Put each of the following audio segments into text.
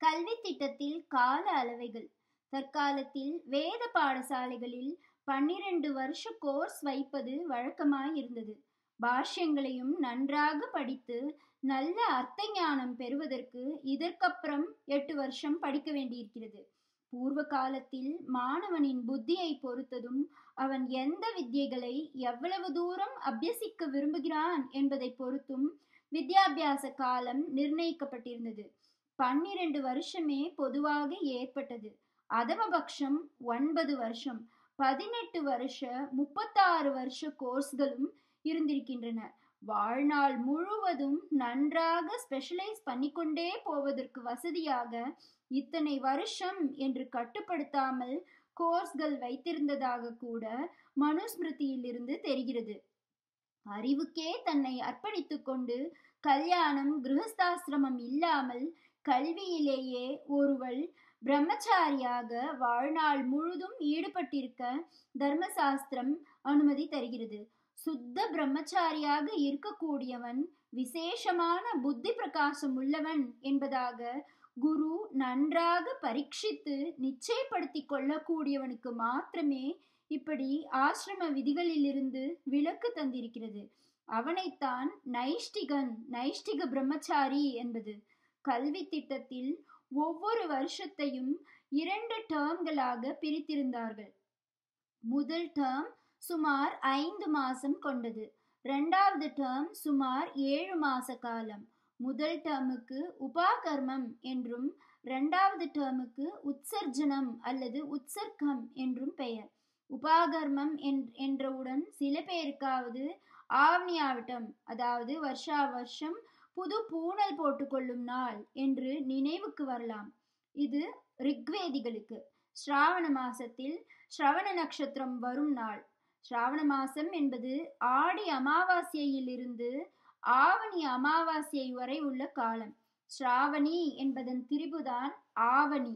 கல்வி திட்டத்தில் கால அளவைகள் தற்காலத்தில் வேத பாடசாலைகளில் பன்னிரண்டு வருஷ கோர்ஸ் வைப்பது வழக்கமாயிருந்தது பாஷ்யங்களையும் நன்றாக படித்து நல்ல அர்த்த ஞானம் பெறுவதற்கு இதற்கப்புறம் எட்டு வருஷம் படிக்க வேண்டியிருக்கிறது பூர்வ காலத்தில் மாணவனின் புத்தியை பொறுத்ததும் அவன் எந்த வித்தியைகளை எவ்வளவு தூரம் அபியசிக்க விரும்புகிறான் என்பதை பொறுத்தும் வித்யாபியாச காலம் நிர்ணயிக்கப்பட்டிருந்தது பன்னிரண்டு வருஷமே பொதுவாக ஏற்பட்டது அதமபக்ஷம் ஒன்பது வருஷம் பதினெட்டு வருஷ முப்பத்தாறு வருஷ கோர்ஸ்களும் இருந்திருக்கின்றன வாழ்நாள் முழுவதும் நன்றாக ஸ்பெஷலைஸ் பண்ணிக்கொண்டே போவதற்கு வசதியாக இத்தனை வருஷம் என்று கட்டுப்படுத்தாமல் கோர்ஸ்கள் வைத்திருந்ததாக கூட மனுஸ்மிருதியிலிருந்து தெரிகிறது அறிவுக்கே தன்னை அர்ப்பணித்துக் கொண்டு கல்யாணம் கிரகஸ்தாசிரமம் இல்லாமல் கல்வியிலேயே ஒருவள் பிரம்மச்சாரியாக வாழ்நாள் முழுதும் ஈடுபட்டிருக்க தர்மசாஸ்திரம் அனுமதி தருகிறது சுத்த பிரம்மச்சாரியாக இருக்கக்கூடியவன் விசேஷமான புத்தி பிரகாசம் உள்ளவன் என்பதாக குரு நன்றாக பரீட்சித்து நிச்சயப்படுத்தி கொள்ளக்கூடியவனுக்கு மாத்திரமே இப்படி ஆசிரம விதிகளிலிருந்து விலக்கு தந்திருக்கிறது அவனைத்தான் நைஷ்டிகன் நைஷ்டிக பிரம்மச்சாரி என்பது கல்வி திட்டத்தில் ஒவ்வொரு வருஷத்தையும் இரண்டு டேர்ம்களாக பிரித்திருந்தார்கள் முதல் டேர்ம் சுமார் ஐந்து மாசம் கொண்டது இரண்டாவது டேர்ம் சுமார் ஏழு மாச காலம் முதல் டேர்முக்கு உபாகர்மம் என்றும் இரண்டாவது டேர்முக்கு உற்சர்ஜனம் அல்லது உற்சர்க்கம் என்றும் பெயர் உபாகர்மம் என்றவுடன் சில பேருக்காவது ஆவணியாவட்டம் அதாவது வருஷா வருஷம் புது பூணல் போட்டுக்கொள்ளும் நாள் என்று நினைவுக்கு வரலாம் இது ரிக்வேதிகளுக்கு ஸ்ராவண மாசத்தில் ஸ்ரவண நட்சத்திரம் வரும் நாள் ஸ்ராவண மாசம் என்பது ஆடி அமாவாசையிலிருந்து ஆவணி அமாவாசை வரை உள்ள காலம் ஸ்ராவணி என்பதன் திரிபுதான் ஆவணி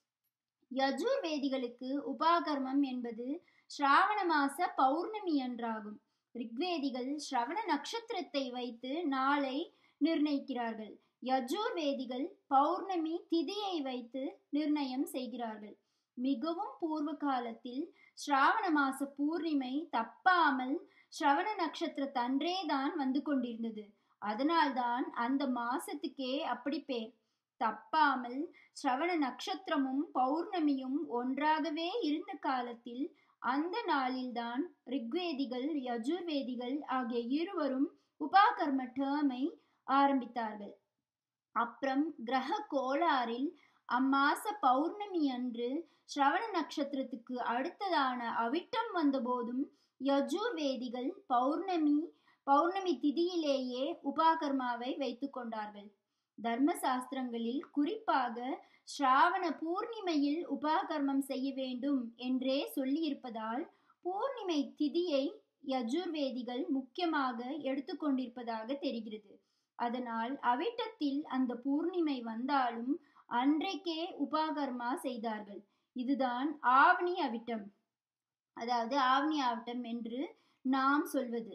யஜுர்வேதிகளுக்கு உபாகர்மம் என்பது ஸ்ராவண மாச பௌர்ணமி என்றாகும் ரிக்வேதிகள் ஸ்ரவண நட்சத்திரத்தை வைத்து நாளை நிர்ணயிக்கிறார்கள் யஜுர்வேதிகள் பௌர்ணமி திதியை வைத்து நிர்ணயம் செய்கிறார்கள் மிகவும் பூர்வ காலத்தில் ஸ்ராவண மாச பூர்ணிமை தப்பாமல் ஸ்ரவண நட்சத்திரத்தன்றே தான் வந்து கொண்டிருந்தது அதனால்தான் அந்த மாசத்துக்கே அப்படி பேர் தப்பாமல் ஸ்ரவண நட்சத்திரமும் பௌர்ணமியும் ஒன்றாகவே இருந்த காலத்தில் அந்த நாளில்தான் ரிக்வேதிகள் யஜுர்வேதிகள் ஆகிய இருவரும் உபாகர்ம டேர்மை ஆரம்பித்தார்கள் அப்புறம் கிரக கோளாறில் அம்மாச பௌர்ணமி அன்று ஸ்ரவண நட்சத்திரத்துக்கு அடுத்ததான அவிட்டம் வந்தபோதும் யஜுர்வேதிகள் பௌர்ணமி பௌர்ணமி திதியிலேயே உபாகர்மாவை வைத்து கொண்டார்கள் தர்ம சாஸ்திரங்களில் குறிப்பாக ஸ்ராவண பூர்ணிமையில் உபாகர்மம் செய்ய வேண்டும் என்றே சொல்லியிருப்பதால் பூர்ணிமை திதியை யஜுர்வேதிகள் முக்கியமாக எடுத்துக்கொண்டிருப்பதாக தெரிகிறது அதனால் அவிட்டத்தில் அந்த பூர்ணிமை வந்தாலும் அன்றைக்கே உபாகர்மா செய்தார்கள் இதுதான் ஆவணி அவிட்டம் அதாவது ஆவணி ஆவட்டம் என்று நாம் சொல்வது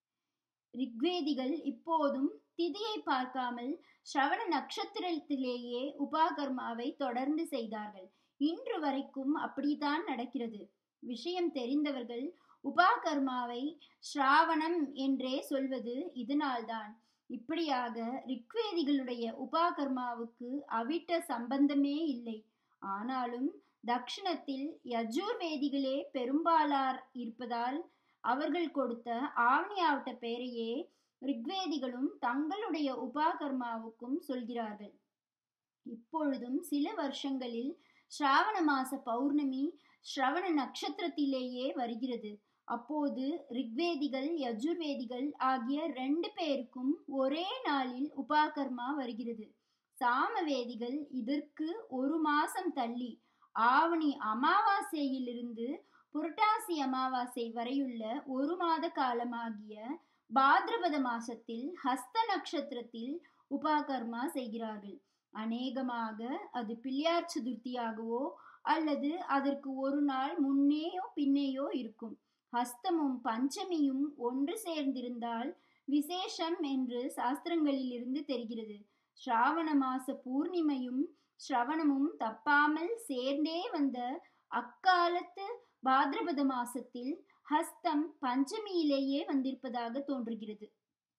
ரிக்வேதிகள் இப்போதும் திதியை பார்க்காமல் ஸ்ரவண நட்சத்திரத்திலேயே உபாகர்மாவை தொடர்ந்து செய்தார்கள் இன்று வரைக்கும் அப்படித்தான் நடக்கிறது விஷயம் தெரிந்தவர்கள் உபாகர்மாவை ஸ்ராவணம் என்றே சொல்வது இதனால்தான் இப்படியாக ரிக்வேதிகளுடைய உபாகர்மாவுக்கு அவிட்ட சம்பந்தமே இல்லை ஆனாலும் தக்ஷணத்தில் யஜுர்வேதிகளே பெரும்பாலார் இருப்பதால் அவர்கள் கொடுத்த ஆவணியாவட்ட பெயரையே ரிக்வேதிகளும் தங்களுடைய உபாகர்மாவுக்கும் சொல்கிறார்கள் இப்பொழுதும் சில வருஷங்களில் ஸ்ராவண மாச பௌர்ணமி ஸ்ரவண நட்சத்திரத்திலேயே வருகிறது அப்போது ரிக்வேதிகள் யஜுர்வேதிகள் ஆகிய ரெண்டு பேருக்கும் ஒரே நாளில் உபாகர்மா வருகிறது சாமவேதிகள் இதற்கு ஒரு மாசம் தள்ளி ஆவணி அமாவாசையிலிருந்து புரட்டாசி அமாவாசை வரையுள்ள ஒரு மாத காலமாகிய பாத்ரபத மாசத்தில் ஹஸ்த நட்சத்திரத்தில் உபாகர்மா செய்கிறார்கள் அநேகமாக அது பிள்ளையார் சதுர்த்தியாகவோ அல்லது அதற்கு ஒரு நாள் முன்னேயோ பின்னேயோ இருக்கும் ஹஸ்தமும் பஞ்சமியும் ஒன்று சேர்ந்திருந்தால் விசேஷம் என்று சாஸ்திரங்களிலிருந்து தெரிகிறது ஸ்ராவண மாச பூர்ணிமையும் ஸ்ரவணமும் தப்பாமல் சேர்ந்தே வந்த அக்காலத்து பாத்ரபத மாசத்தில் ஹஸ்தம் பஞ்சமியிலேயே வந்திருப்பதாக தோன்றுகிறது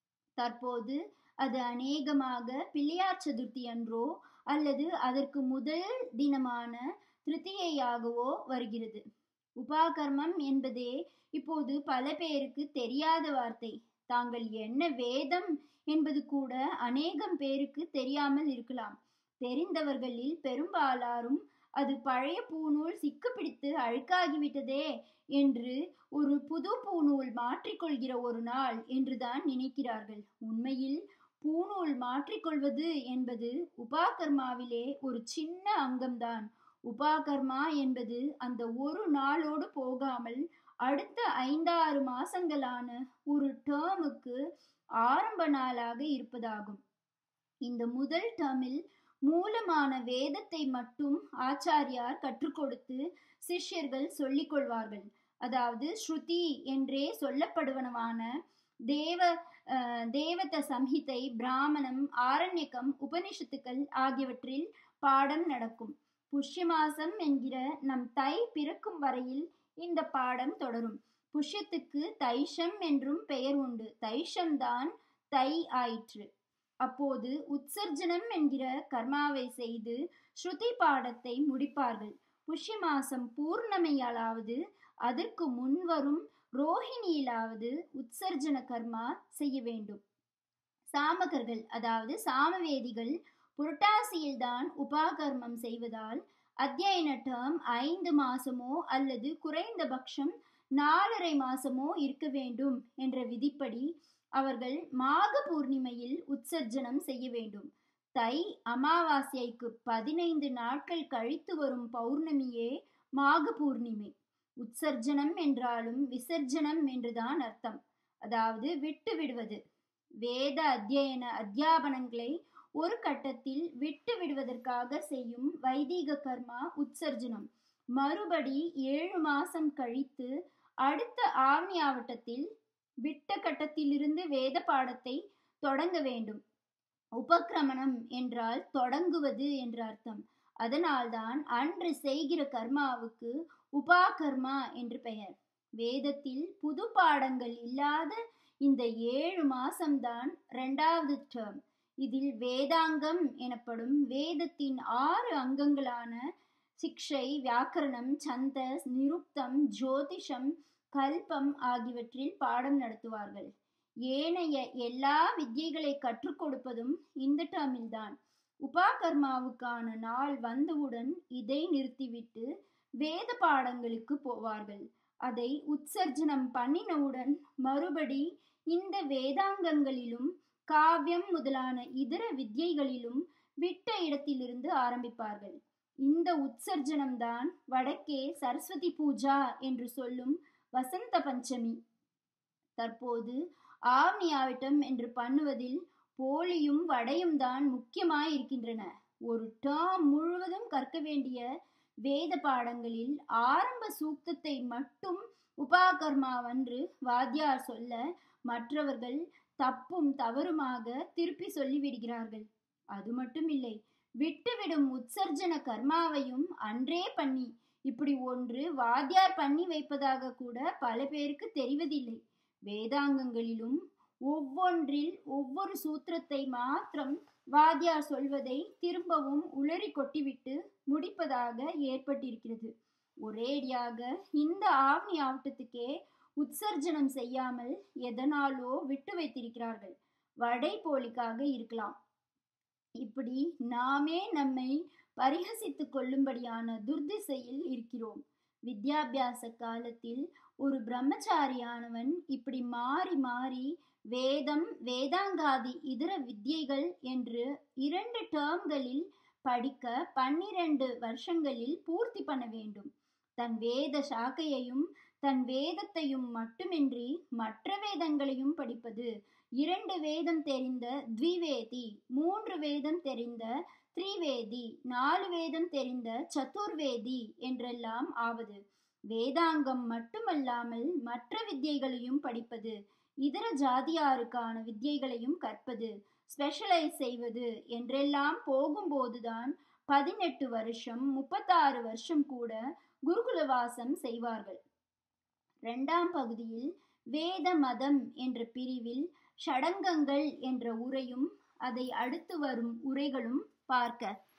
தற்போது அது அநேகமாக பிள்ளையார் சதுர்த்தி அன்றோ அல்லது அதற்கு முதல் தினமான திருத்தியையாகவோ வருகிறது உபாகர்மம் என்பதே இப்போது பல பேருக்கு தெரியாத வார்த்தை தாங்கள் என்ன வேதம் என்பது கூட அநேகம் பேருக்கு தெரியாமல் இருக்கலாம் தெரிந்தவர்களில் பெரும்பாலாரும் அது பழைய பூநூல் சிக்கு பிடித்து அழுக்காகிவிட்டதே என்று ஒரு புது பூநூல் மாற்றிக்கொள்கிற ஒரு நாள் என்றுதான் நினைக்கிறார்கள் உண்மையில் பூநூல் மாற்றிக்கொள்வது என்பது உபாகர்மாவிலே ஒரு சின்ன அங்கம்தான் உபாகர்மா என்பது அந்த ஒரு நாளோடு போகாமல் அடுத்த ஐந்தாறு மாசங்களான ஒரு டேர்முக்கு ஆரம்ப நாளாக இருப்பதாகும் இந்த முதல் டேர்மில் மூலமான வேதத்தை மட்டும் ஆச்சாரியார் கற்றுக் கொடுத்து சிஷ்யர்கள் சொல்லிக் கொள்வார்கள் அதாவது ஸ்ருதி என்றே சொல்லப்படுவனவான தேவ தேவத சம்ஹிதை பிராமணம் ஆரண்யகம் உபனிஷத்துக்கள் ஆகியவற்றில் பாடம் நடக்கும் புஷ்ய மாசம் என்கிற நம் தை பிறக்கும் வரையில் இந்த பாடம் தொடரும் புஷ்யத்துக்கு தைஷம் என்றும் பெயர் உண்டு தைஷம்தான் தை ஆயிற்று அப்போது உற்சர்ஜனம் என்கிற கர்மாவை செய்து ஸ்ருதி பாடத்தை முடிப்பார்கள் புஷ்ய மாசம் பூர்ணமையாலாவது அதற்கு முன்வரும் ரோஹிணியிலாவது உற்சர்ஜன கர்மா செய்ய வேண்டும் சாமகர்கள் அதாவது சாமவேதிகள் புரட்டாசியில்தான் உபாகர்மம் செய்வதால் அத்தியன டேர்ம் ஐந்து மாசமோ அல்லது குறைந்தபட்சம் நாலரை மாசமோ இருக்க வேண்டும் என்ற விதிப்படி அவர்கள் மாக பூர்ணிமையில் உற்சர்ஜனம் செய்ய வேண்டும் தை அமாவாசைக்கு பதினைந்து நாட்கள் கழித்து வரும் பௌர்ணமியே மாக பூர்ணிமை உற்சர்ஜனம் என்றாலும் விசர்ஜனம் என்றுதான் அர்த்தம் அதாவது விட்டு விடுவது வேத அத்தியன அத்தியாபனங்களை ஒரு கட்டத்தில் விட்டு விடுவதற்காக செய்யும் வைதீக கர்மா உற்சர்ஜனம் மறுபடி ஏழு மாசம் கழித்து அடுத்த ஆவணி ஆவட்டத்தில் விட்ட கட்டத்திலிருந்து வேத பாடத்தை தொடங்க வேண்டும் உபக்கிரமணம் என்றால் தொடங்குவது என்ற அர்த்தம் அதனால்தான் அன்று செய்கிற கர்மாவுக்கு உபாகர்மா என்று பெயர் வேதத்தில் புது பாடங்கள் இல்லாத இந்த ஏழு மாசம்தான் இரண்டாவது டேர்ம் இதில் வேதாங்கம் எனப்படும் வேதத்தின் ஆறு அங்கங்களான சிக்ஷை வியாக்கரணம் சந்தஸ் நிருப்தம் ஜோதிஷம் கல்பம் ஆகியவற்றில் பாடம் நடத்துவார்கள் ஏனைய எல்லா வித்தியைகளை கற்றுக் கொடுப்பதும் இந்த டேர்மில்தான் உபாகர்மாவுக்கான நாள் வந்தவுடன் இதை நிறுத்திவிட்டு வேத பாடங்களுக்கு போவார்கள் அதை உற்சர்ஜனம் பண்ணினவுடன் மறுபடி இந்த வேதாங்கங்களிலும் காவியம் முதலான இதர வித்தியைகளிலும் விட்ட இடத்திலிருந்து ஆரம்பிப்பார்கள் இந்த உற்சர்ஜனம்தான் வடக்கே சரஸ்வதி பூஜா என்று சொல்லும் வசந்த பஞ்சமி தற்போது ஆவணியாவட்டம் என்று பண்ணுவதில் போலியும் வடையும் தான் முக்கியமாய் இருக்கின்றன ஒரு டேர்ம் முழுவதும் கற்க வேண்டிய வேத பாடங்களில் ஆரம்ப சூக்தத்தை மட்டும் உபாகர்மாவன்று வாத்தியார் சொல்ல மற்றவர்கள் தப்பும் தவறுமாக திருப்பி சொல்லிவிடுகிறார்கள் அது மட்டும் இல்லை விட்டுவிடும் உற்சர்ஜன கர்மாவையும் அன்றே பண்ணி இப்படி ஒன்று வாத்தியார் பண்ணி வைப்பதாக கூட பல பேருக்கு தெரிவதில்லை வேதாங்கங்களிலும் ஒவ்வொன்றில் ஒவ்வொரு சூத்திரத்தை மாத்திரம் வாத்தியார் சொல்வதை திரும்பவும் உளறி கொட்டிவிட்டு முடிப்பதாக ஏற்பட்டிருக்கிறது ஒரேடியாக இந்த ஆவணி ஆவட்டத்துக்கே உற்சர்ஜனம் செய்யாமல் எதனாலோ விட்டு வைத்திருக்கிறார்கள் வடை போலிக்காக இருக்கலாம் இப்படி நாமே நம்மை பரிகசித்துக் கொள்ளும்படியான துர்திசையில் இருக்கிறோம் வித்யாபியாச காலத்தில் ஒரு பிரம்மச்சாரியானவன் இப்படி மாறி மாறி வேதம் வேதாங்காதி இதர வித்தியைகள் என்று இரண்டு டேர்ம்களில் படிக்க பன்னிரண்டு வருஷங்களில் பூர்த்தி பண்ண வேண்டும் தன் வேத சாக்கையையும் தன் வேதத்தையும் மட்டுமின்றி மற்ற வேதங்களையும் படிப்பது இரண்டு வேதம் தெரிந்த த்விவேதி மூன்று வேதம் தெரிந்த த்ரிவேதி நாலு வேதம் தெரிந்த சதுர்வேதி என்றெல்லாம் ஆவது வேதாங்கம் மட்டுமல்லாமல் மற்ற வித்தியைகளையும் படிப்பது இதர ஜாதியாருக்கான வித்தியைகளையும் கற்பது ஸ்பெஷலைஸ் செய்வது என்றெல்லாம் போகும்போதுதான் பதினெட்டு வருஷம் முப்பத்தாறு வருஷம் கூட குருகுலவாசம் செய்வார்கள் இரண்டாம் பகுதியில் வேத மதம் என்ற பிரிவில் ஷடங்கங்கள் என்ற உரையும் அதை அடுத்து வரும் உரைகளும் பார்க்க